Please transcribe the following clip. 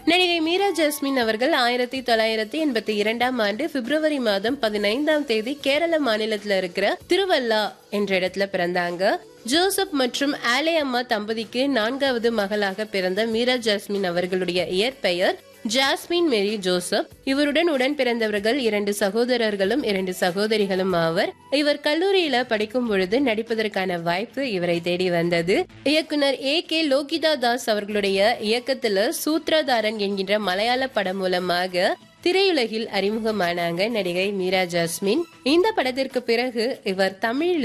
நடிகை மீரா ஜாஸ்மின் அவர்கள் ஆயிரத்தி தொள்ளாயிரத்தி எண்பத்தி இரண்டாம் ஆண்டு பிப்ரவரி மாதம் பதினைந்தாம் தேதி கேரள மாநிலத்துல இருக்கிற திருவல்லா என்ற இடத்துல பிறந்தாங்க ஜோசப் மற்றும் ஆலே அம்மா தம்பதிக்கு நான்காவது மகளாக பிறந்த மீரா ஜாஸ்மின் அவர்களுடைய இயற்பெயர் ஜாஸ்மின் மேரி ஜோசப் இவருடன் உடன் பிறந்தவர்கள் இரண்டு சகோதரர்களும் இரண்டு சகோதரிகளும் ஆவர் இவர் கல்லூரியில படிக்கும் பொழுது நடிப்பதற்கான வாய்ப்பு இவரை தேடி வந்தது இயக்குனர் ஏ கே லோகிதா தாஸ் அவர்களுடைய இயக்கத்துல சூத்ரதாரன் என்கின்ற மலையாள படம் மூலமாக திரையுலகில் அறிமுகமானாங்க நடிகை மீரா ஜாஸ்மின் இந்த படத்திற்கு பிறகு இவர் தமிழ்ல